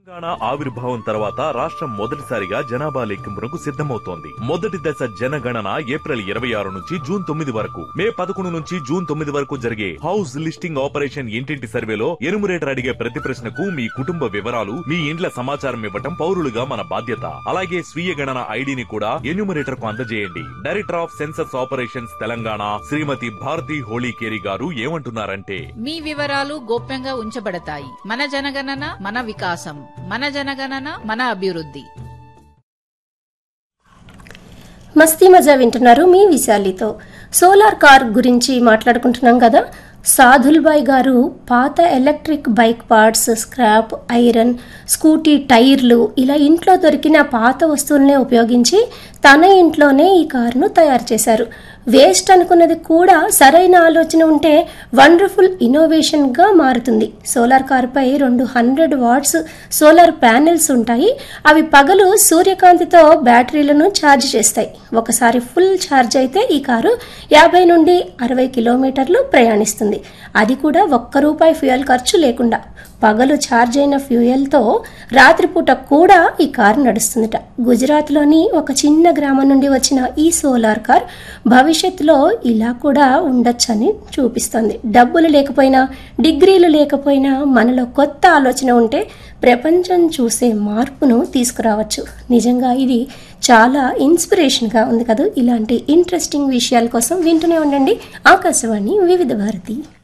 తెలంగాణ ఆవిర్భావం తర్వాత రాష్ట్రం మొదటిసారిగా జనాభా లెక్కింపునకు సిద్ధమవుతోంది మొదటి దశ జనగణన ఏప్రిల్ ఇరవై ఆరు నుంచి జూన్ తొమ్మిది వరకు మే పదకొండు నుంచి జూన్ తొమ్మిది వరకు జరిగే హౌస్ లిస్టింగ్ ఆపరేషన్ ఇంటింటి సర్వేలో ఎనుమరేటర్ అడిగే ప్రతి ప్రశ్నకు మీ కుటుంబ వివరాలు మీ ఇండ్ల సమాచారం ఇవ్వటం పౌరులుగా మన బాధ్యత అలాగే స్వీయ గణన ఐడిని కూడా ఎన్యూమరేటర్ కు అందజేయండి director of census operations Telangana Shrimati Bharati Holikeri garu ఏమంటున్నారంటే మీ వివరాలు గోప్యంగా ఉంచబడతాయి మన జనగణన మన వికాసం మన జనగణన మన అభివృద్ధి మస్తీ మజా వింటున్నారు మీ విశాలితో సోలార్ కార్ గురించి మాట్లాడుకుంటున్నాం కదా సాధుల్బాయ్ గారు పాత electric bike parts scrap iron scooty టైర్లు ఇలా ఇంట్లో దొరికిన పాత వస్తువులనే ఉపయోగించి తన ఇంట్లోనే ఈ కారును తయారు చేశారు వేస్ట్ అనుకున్నది కూడా సరైన ఆలోచన ఉంటే వండర్ఫుల్ ఇన్నోవేషన్గా మారుతుంది సోలార్ కారుపై రెండు హండ్రెడ్ వాట్స్ సోలార్ ప్యానెల్స్ ఉంటాయి అవి పగలు సూర్యకాంతితో బ్యాటరీలను ఛార్జ్ చేస్తాయి ఒకసారి ఫుల్ ఛార్జ్ అయితే ఈ కారు యాభై నుండి అరవై కిలోమీటర్లు ప్రయాణిస్తుంది అది కూడా ఒక్క రూపాయి ఫ్యూయల్ ఖర్చు లేకుండా పగలు ఛార్జ్ అయిన ఫ్యూయల్తో రాత్రిపూట కూడా ఈ కారు నడుస్తుందట గుజరాత్లోని ఒక చిన్న గ్రామం నుండి వచ్చిన ఈ సోలార్ కార్ భవిష్యత్తులో ఇలా కూడా ఉండొచ్చని చూపిస్తుంది డబ్బులు లేకపోయినా డిగ్రీలు లేకపోయినా మనలో కొత్త ఆలోచన ఉంటే ప్రపంచం చూసే మార్పును తీసుకురావచ్చు నిజంగా ఇది చాలా ఇన్స్పిరేషన్గా ఉంది కదా ఇలాంటి ఇంట్రెస్టింగ్ విషయాల కోసం వింటూనే ఉండండి ఆకాశవాణి వివిధ భారతి